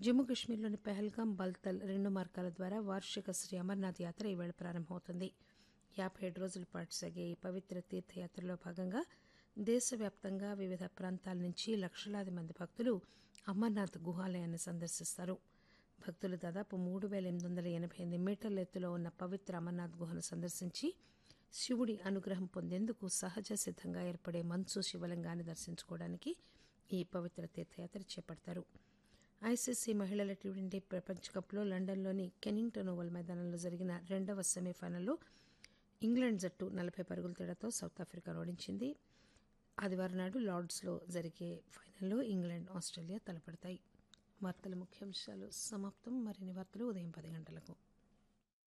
జమ్మూ కశ్మీర్లోని పెహల్గాం బల్తల్ రెండు మార్గాల ద్వారా వార్షిక శ్రీ అమర్నాథ్ యాత్ర ఈవేళ ప్రారంభమవుతుంది యాభై ఏడు రోజుల పాటు సాగే ఈ పవిత్ర తీర్థయాత్రలో భాగంగా దేశవ్యాప్తంగా వివిధ ప్రాంతాల నుంచి లక్షలాది మంది భక్తులు అమర్నాథ్ గుహాలయాన్ని సందర్శిస్తారు భక్తులు దాదాపు మూడు పేల ఎనిమిది వందల ఎనభై ఎనిమిది మీటర్ల ఎత్తులో ఉన్న పవిత్ర అమర్నాథ్ గుహను సందర్శించి శివుడి అనుగ్రహం పొందేందుకు సహజ సిద్ధంగా ఏర్పడే మంచు శివలింగాన్ని దర్శించుకోవడానికి ఈ పవిత్ర తీర్థయాత్ర చేపడతారు ఐసీసీ మహిళల టీ ట్వంటీ ప్రపంచ కప్లో లండన్లోని కెనింగ్టన్ ఓవల్ మైదానంలో జరిగిన రెండవ సెమీఫైనల్లో ఇంగ్లాండ్ జట్టు నలభై పరుగుల తేడాతో సౌత్ ఆఫ్రికాను ఓడించింది ఆదివారం నాడు లార్డ్స్లో జరిగే ఫైనల్లో ఇంగ్లాండ్ ఆస్ట్రేలియా తలపడతాయి వార్తల ముఖ్యాంశాలు సమాప్తం మరిన్ని వార్తలు ఉదయం పది గంటలకు